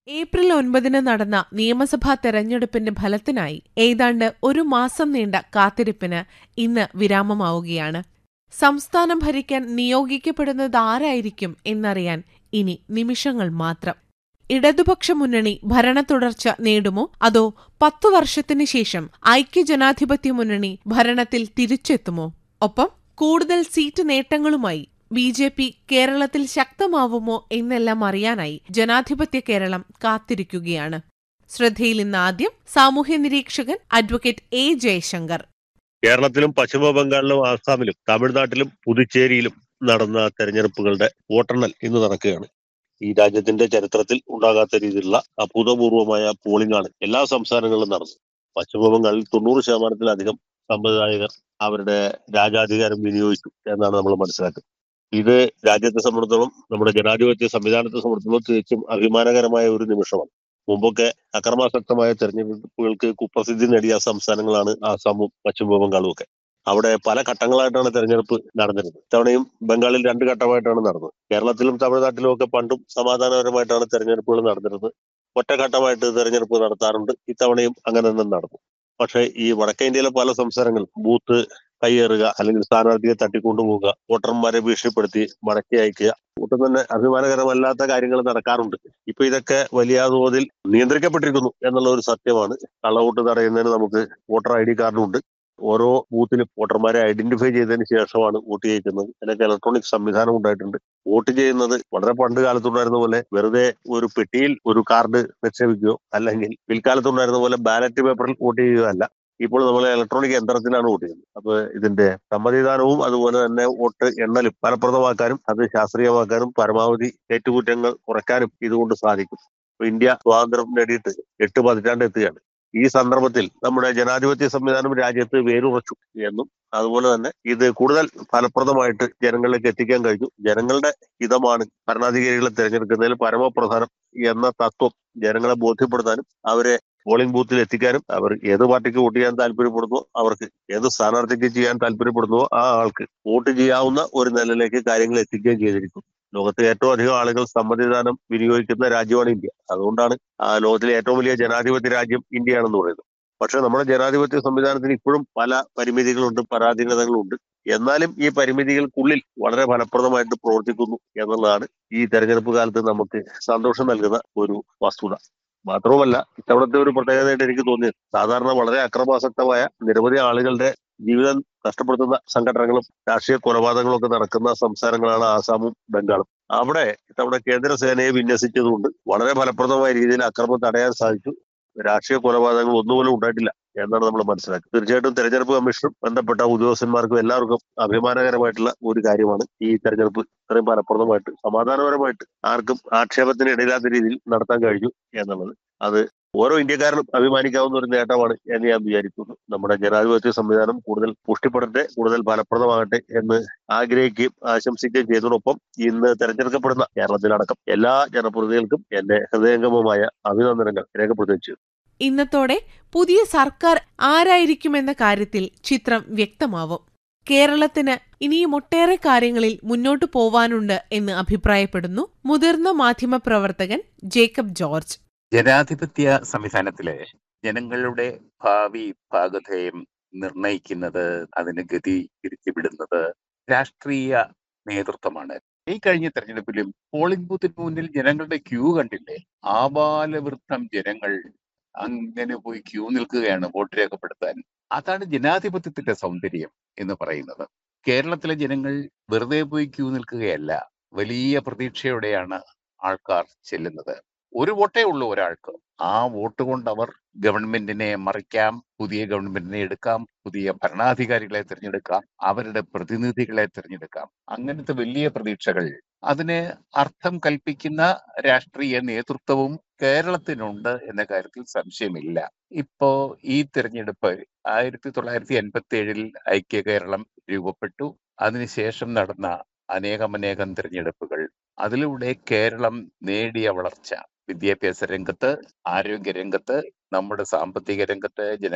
April ഒൻപതിന് നടന്ന നിയമസഭാ തെരഞ്ഞെടുപ്പിന്റെ ഫലത്തിനായി ഏതാണ്ട് ഒരു മാസം നീണ്ട കാത്തിരിപ്പിന് ഇന്ന് വിരാമമാവുകയാണ് സംസ്ഥാനം ഭരിക്കാൻ നിയോഗിക്കപ്പെടുന്നത് ആരായിരിക്കും എന്നറിയാൻ ഇനി നിമിഷങ്ങൾ മാത്രം ഇടതുപക്ഷ മുന്നണി ഭരണ തുടർച്ച നേടുമോ അതോ പത്തു വർഷത്തിനു ശേഷം ഐക്യജനാധിപത്യ മുന്നണി ഭരണത്തിൽ തിരിച്ചെത്തുമോ ഒപ്പം കൂടുതൽ സീറ്റ് നേട്ടങ്ങളുമായി ബി ജെ പി കേരളത്തിൽ ശക്തമാവുമോ എന്നെല്ലാം അറിയാനായി ജനാധിപത്യ കേരളം കാത്തിരിക്കുകയാണ് ശ്രദ്ധയിൽ ഇന്ന് ആദ്യം സാമൂഹ്യ നിരീക്ഷകൻ അഡ്വക്കേറ്റ് എ ജയശങ്കർ കേരളത്തിലും പശ്ചിമ ബംഗാളിലും ആസാമിലും തമിഴ്നാട്ടിലും പുതുച്ചേരിയിലും നടന്ന തെരഞ്ഞെടുപ്പുകളുടെ വോട്ടെണ്ണൽ ഇന്ന് നടക്കുകയാണ് ഈ രാജ്യത്തിന്റെ ചരിത്രത്തിൽ ഉണ്ടാകാത്ത രീതിയിലുള്ള അഭൂതപൂർവമായ പോളിംഗ് ആണ് എല്ലാ സംസ്ഥാനങ്ങളിലും നടന്നത് പശ്ചിമ ബംഗാളിൽ തൊണ്ണൂറ് ശതമാനത്തിലധികം സമ്മതിദായകർ അവരുടെ രാജാധികാരം വിനിയോഗിച്ചു എന്നാണ് നമ്മൾ മനസ്സിലാക്കുന്നത് ഇത് രാജ്യത്തെ സംബന്ധിച്ചിടത്തോളം നമ്മുടെ ജനാധിപത്യ സംവിധാനത്തെ സംബന്ധിച്ചിടത്തോളം തികച്ചും അഭിമാനകരമായ ഒരു നിമിഷമാണ് മുമ്പൊക്കെ അക്രമാസക്തമായ തെരഞ്ഞെടുപ്പുകൾക്ക് കുപ്രസിദ്ധി നേടിയ സംസ്ഥാനങ്ങളാണ് ആസാമും പശ്ചിമ ബംഗാളും ഒക്കെ അവിടെ പല ഘട്ടങ്ങളായിട്ടാണ് തെരഞ്ഞെടുപ്പ് നടന്നിരുന്നത് ഇത്തവണയും ബംഗാളിൽ രണ്ട് ഘട്ടമായിട്ടാണ് നടന്നത് കേരളത്തിലും തമിഴ്നാട്ടിലും ഒക്കെ പണ്ടും സമാധാനപരമായിട്ടാണ് തെരഞ്ഞെടുപ്പുകൾ നടന്നിരുന്നത് ഒറ്റഘട്ടമായിട്ട് തെരഞ്ഞെടുപ്പ് നടത്താറുണ്ട് ഇത്തവണയും അങ്ങനെ തന്നെ നടന്നു പക്ഷേ ഈ വടക്കേ ഇന്ത്യയിലെ പല സംസ്ഥാനങ്ങളും ബൂത്ത് കയ്യേറുക അല്ലെങ്കിൽ സ്ഥാനാർത്ഥിയെ തട്ടിക്കൊണ്ടുപോവുക വോട്ടർമാരെ ഭീഷണിപ്പെടുത്തി മടക്കി അയക്കുക ഒട്ടും തന്നെ അഭിമാനകരമല്ലാത്ത കാര്യങ്ങൾ നടക്കാറുണ്ട് ഇപ്പൊ ഇതൊക്കെ വലിയ തോതിൽ നിയന്ത്രിക്കപ്പെട്ടിരിക്കുന്നു എന്നുള്ള ഒരു സത്യമാണ് കള്ളവോട്ട് തടയുന്നതിന് നമുക്ക് വോട്ടർ ഐ ഡി കാർഡുണ്ട് ഓരോ ബൂത്തിലും വോട്ടർമാരെ ഐഡന്റിഫൈ ചെയ്തതിന് ശേഷമാണ് വോട്ട് ചെയ്യിക്കുന്നത് അതിനൊക്കെ ഇലക്ട്രോണിക് സംവിധാനം ഉണ്ടായിട്ടുണ്ട് വോട്ട് ചെയ്യുന്നത് വളരെ പണ്ട് കാലത്തുണ്ടായിരുന്ന പോലെ വെറുതെ ഒരു പെട്ടിയിൽ ഒരു കാർഡ് നിക്ഷേപിക്കുകയോ അല്ലെങ്കിൽ പിൽക്കാലത്തുണ്ടായിരുന്ന പോലെ ബാലറ്റ് പേപ്പറിൽ വോട്ട് ചെയ്യുകയല്ല ഇപ്പോൾ നമ്മൾ ഇലക്ട്രോണിക് യന്ത്രത്തിലാണ് വോട്ട് ചെയ്യുന്നത് അപ്പൊ ഇതിന്റെ സമ്മതിദാനവും അതുപോലെ തന്നെ വോട്ട് എണ്ണലും ഫലപ്രദമാക്കാനും അത് ശാസ്ത്രീയമാക്കാനും പരമാവധി ഏറ്റുകുറ്റങ്ങൾ കുറയ്ക്കാനും ഇതുകൊണ്ട് സാധിക്കും ഇപ്പൊ ഇന്ത്യ സ്വാതന്ത്ര്യം നേടിയിട്ട് എട്ട് പതിറ്റാണ്ട് എത്തുകയാണ് ഈ സന്ദർഭത്തിൽ നമ്മുടെ ജനാധിപത്യ സംവിധാനം രാജ്യത്ത് വേരുറച്ചു എന്നും അതുപോലെ തന്നെ ഇത് കൂടുതൽ ഫലപ്രദമായിട്ട് ജനങ്ങളിലേക്ക് എത്തിക്കാൻ കഴിഞ്ഞു ജനങ്ങളുടെ ഹിതമാണ് ഭരണാധികാരികളെ തിരഞ്ഞെടുക്കുന്നതിൽ പരമപ്രധാനം എന്ന തത്വം ജനങ്ങളെ ബോധ്യപ്പെടുത്താനും അവരെ പോളിംഗ് ബൂത്തിൽ എത്തിക്കാനും അവർ ഏത് പാർട്ടിക്ക് വോട്ട് ചെയ്യാൻ താല്പര്യപ്പെടുന്നുവോ അവർക്ക് ഏത് സ്ഥാനാർത്ഥിക്ക് ചെയ്യാൻ താല്പര്യപ്പെടുന്നുവോ ആ ആൾക്ക് വോട്ട് ചെയ്യാവുന്ന ഒരു നിലയിലേക്ക് കാര്യങ്ങൾ എത്തിക്കുകയും ചെയ്തിരിക്കുന്നു ലോകത്തെ ഏറ്റവും അധികം ആളുകൾ സമ്മതിദാനം വിനിയോഗിക്കുന്ന രാജ്യമാണ് ഇന്ത്യ അതുകൊണ്ടാണ് ആ ലോകത്തിലെ ഏറ്റവും വലിയ ജനാധിപത്യ രാജ്യം ഇന്ത്യയാണെന്ന് പറയുന്നത് പക്ഷെ നമ്മുടെ ജനാധിപത്യ സംവിധാനത്തിന് ഇപ്പോഴും പല പരിമിതികളുണ്ട് പരാധീനതകളുണ്ട് എന്നാലും ഈ പരിമിതികൾക്കുള്ളിൽ വളരെ ഫലപ്രദമായിട്ട് പ്രവർത്തിക്കുന്നു എന്നുള്ളതാണ് ഈ തെരഞ്ഞെടുപ്പ് കാലത്ത് നമുക്ക് സന്തോഷം നൽകുന്ന ഒരു വസ്തുത മാത്രവുമല്ല ഇത്തവണത്തെ ഒരു പ്രത്യേകതയായിട്ട് എനിക്ക് തോന്നിയത് സാധാരണ വളരെ അക്രമാസക്തമായ നിരവധി ആളുകളുടെ ജീവിതം നഷ്ടപ്പെടുത്തുന്ന സംഘടനകളും രാഷ്ട്രീയ കൊലപാതകങ്ങളും ഒക്കെ നടക്കുന്ന സംസ്ഥാനങ്ങളാണ് ആസാമും ബംഗാളും അവിടെ ഇത്തവണ കേന്ദ്ര സേനയെ വിന്യസിച്ചതുകൊണ്ട് വളരെ ഫലപ്രദമായ രീതിയിൽ അക്രമം തടയാൻ സാധിച്ചു രാഷ്ട്രീയ കൊലപാതകങ്ങൾ ഒന്നുപോലും ഉണ്ടായിട്ടില്ല എന്നാണ് നമ്മൾ മനസ്സിലാക്കുന്നത് തീർച്ചയായിട്ടും തെരഞ്ഞെടുപ്പ് കമ്മീഷനും ബന്ധപ്പെട്ട ഉദ്യോഗസ്ഥന്മാർക്കും എല്ലാവർക്കും അഭിമാനകരമായിട്ടുള്ള ഒരു കാര്യമാണ് ഈ തെരഞ്ഞെടുപ്പ് ഇത്രയും ഫലപ്രദമായിട്ട് സമാധാനപരമായിട്ട് ആർക്കും ആക്ഷേപത്തിന് ഇടയില്ലാത്ത രീതിയിൽ നടത്താൻ കഴിഞ്ഞു എന്നുള്ളത് അത് ഓരോ ഇന്ത്യക്കാരനും അഭിമാനിക്കാവുന്ന ഒരു നേട്ടമാണ് എന്ന് ഞാൻ വിചാരിക്കുന്നു നമ്മുടെ ജനാധിപത്യ സംവിധാനം കൂടുതൽ പുഷ്ടിപ്പെടട്ടെ കൂടുതൽ ഫലപ്രദമാകട്ടെ എന്ന് ആഗ്രഹിക്കുകയും ആശംസിക്കുകയും ചെയ്തതോടൊപ്പം ഇന്ന് തെരഞ്ഞെടുക്കപ്പെടുന്ന കേരളത്തിലടക്കം എല്ലാ ജനപ്രതിനിധികൾക്കും എന്റെ ഹൃദയംഗമമായ അഭിനന്ദനങ്ങൾ രേഖപ്പെടുത്തുകയും ഇന്നത്തോടെ പുതിയ സർക്കാർ ആരായിരിക്കുമെന്ന കാര്യത്തിൽ ചിത്രം വ്യക്തമാവും കേരളത്തിന് ഇനിയും ഒട്ടേറെ കാര്യങ്ങളിൽ മുന്നോട്ടു പോവാനുണ്ട് എന്ന് അഭിപ്രായപ്പെടുന്നു മുതിർന്ന മാധ്യമപ്രവർത്തകൻ ജേക്കബ് ജോർജ് ജനാധിപത്യ സംവിധാനത്തിലെ ജനങ്ങളുടെ ഭാവി ഭാഗധേയം നിർണയിക്കുന്നത് അതിന് ഗതി തിരിച്ചുവിടുന്നത് രാഷ്ട്രീയ നേതൃത്വമാണ് ഈ കഴിഞ്ഞ തെരഞ്ഞെടുപ്പിലും പോളിംഗ് ബൂത്തിന് മുന്നിൽ ജനങ്ങളുടെ ക്യൂ കണ്ടില്ലേ ആബാലവൃദ്ധം ജനങ്ങൾ അങ്ങനെ പോയി ക്യൂ നിൽക്കുകയാണ് വോട്ട് രേഖപ്പെടുത്താൻ അതാണ് ജനാധിപത്യത്തിന്റെ സൗന്ദര്യം എന്ന് പറയുന്നത് കേരളത്തിലെ ജനങ്ങൾ വെറുതെ പോയി ക്യൂ നിൽക്കുകയല്ല വലിയ പ്രതീക്ഷയോടെയാണ് ആൾക്കാർ ചെല്ലുന്നത് ഒരു വോട്ടേ ഉള്ളൂ ഒരാൾക്ക് ആ വോട്ട് കൊണ്ട് അവർ ഗവൺമെന്റിനെ മറിക്കാം പുതിയ ഗവൺമെന്റിനെ എടുക്കാം പുതിയ ഭരണാധികാരികളെ തിരഞ്ഞെടുക്കാം അവരുടെ പ്രതിനിധികളെ തിരഞ്ഞെടുക്കാം അങ്ങനത്തെ വലിയ പ്രതീക്ഷകൾ അതിന് അർത്ഥം കൽപ്പിക്കുന്ന രാഷ്ട്രീയ നേതൃത്വവും കേരളത്തിനുണ്ട് എന്ന കാര്യത്തിൽ സംശയമില്ല ഇപ്പോ ഈ തിരഞ്ഞെടുപ്പ് ആയിരത്തി തൊള്ളായിരത്തി എൺപത്തി ഏഴിൽ ഐക്യ കേരളം രൂപപ്പെട്ടു അതിനുശേഷം നടന്ന അനേകമനേകം തിരഞ്ഞെടുപ്പുകൾ അതിലൂടെ കേരളം നേടിയ വളർച്ച വിദ്യാഭ്യാസ രംഗത്ത് ആരോഗ്യ രംഗത്ത് നമ്മുടെ സാമ്പത്തിക രംഗത്ത് ജന